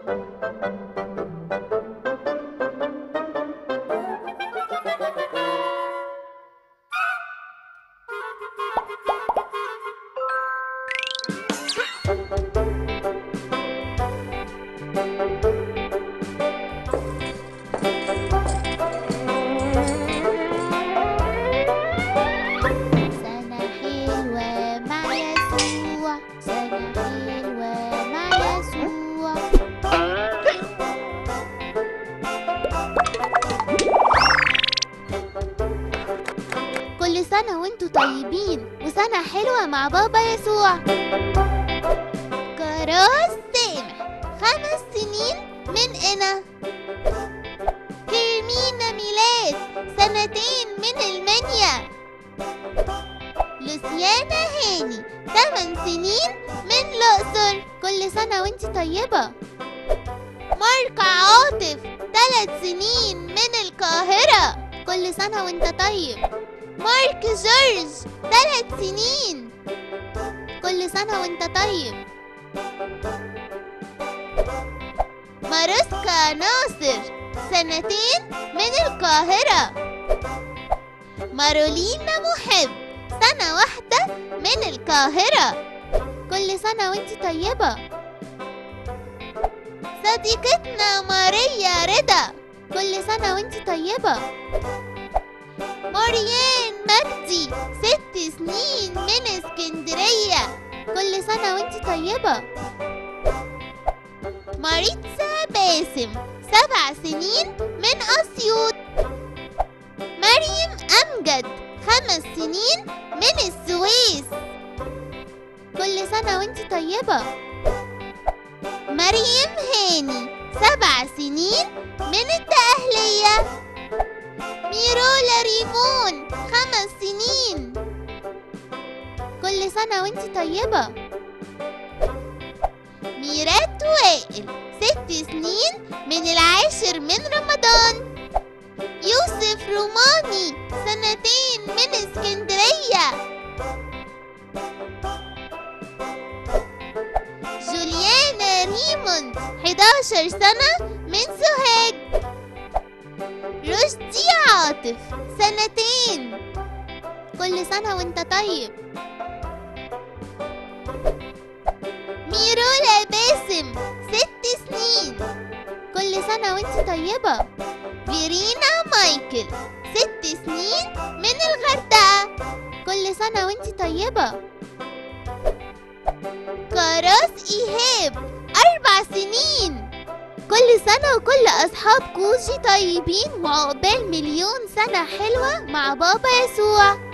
سنة حلوة مع يسوع سنة حلوة مع يسوع كل سنة وانتوا طيبين وسنة حلوة مع بابا يسوع كراس سامح خمس سنين من انا كيرمينا ميلاد سنتين من المنيا لوسيانا هاني 8 سنين من الأقصر كل سنة وانت طيبة مارك عاطف 3 سنين من القاهرة كل سنة وانت طيب مارك جورج 3 سنين كل سنة وانت طيب ماروسكا ناصر سنتين من القاهرة مارولينا محب سنة واحدة من القاهرة كل سنة وانت طيبة صديقتنا ماريا رضا كل سنة وانت طيبة مريان مجدي ست سنين من اسكندرية كل سنة وانت طيبة ماريتسا باسم سبع سنين من أسيوط مريم أمجد خمس سنين من السويس كل سنة وانت طيبة مريم هاني سبع سنين من الدقهلية ميرولا ريمون خمس سنين كل سنة وانت طيبة ميرات وائل ست سنين من العاشر من رمضان يوسف روماني سنتين من اسكندرية جوليانا ريموند 11 سنة من سوهاج رشدي عاطف سنتين كل سنة وانت طيب ميرولا باسم ست سنين كل سنة وانت طيبة فيرينا مايكل ست سنين من الغردقة كل سنة وانت طيبة كراس إيهاب أربع سنين كل سنة وكل أصحاب كوجي طيبين وعقبال مليون سنة حلوة مع بابا يسوع